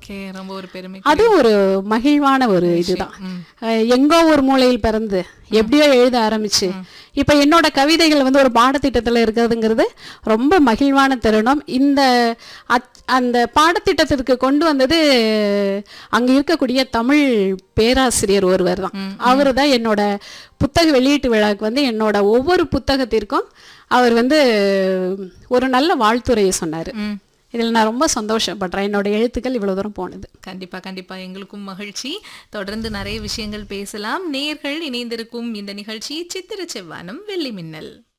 Okay ரொம்ப ஒரு பெருமை அது ஒரு மகிழ்வான ஒரு இதுதான் ம். அஹ் எங்கோ ஒரு மூலையில் பிறந்து எப்படியோ எழுத ஆரம்பிச்சு இப்ப என்னோட கவிதைகள் வந்து ஒரு பாடத்திட்டத்துல இருக்கிறதுங்கிறது ரொம்ப மகிழ்வான தருணம் இந்த அச்- அந்த பாடத்திட்டத்திற்கு கொண்டு வந்தது அங்க இருக்கக்கூடிய தமிழ் பேராசிரியர் ஒருவர் தான் அவர் தான் என்னோட புத்தக வெளியீட்டு விழாவுக்கு வந்து என்னோட ஒவ்வொரு புத்தகத்திற்கும் அவர் வந்து ஒரு நல்ல வாழ்த்துரையை சொன்னாரு ம். இதில் நான் ரொம்ப சந்தோஷப்படுறேன் என்னோட எழுத்துக்கள் இவ்வளவு தூரம் போனது கண்டிப்பா கண்டிப்பா எங்களுக்கும் மகிழ்ச்சி தொடர்ந்து நிறைய விஷயங்கள் பேசலாம் நேர்கள் இணைந்திருக்கும் இந்த நிகழ்ச்சி சித்திர செவ்வானம் வெள்ளி மின்னல்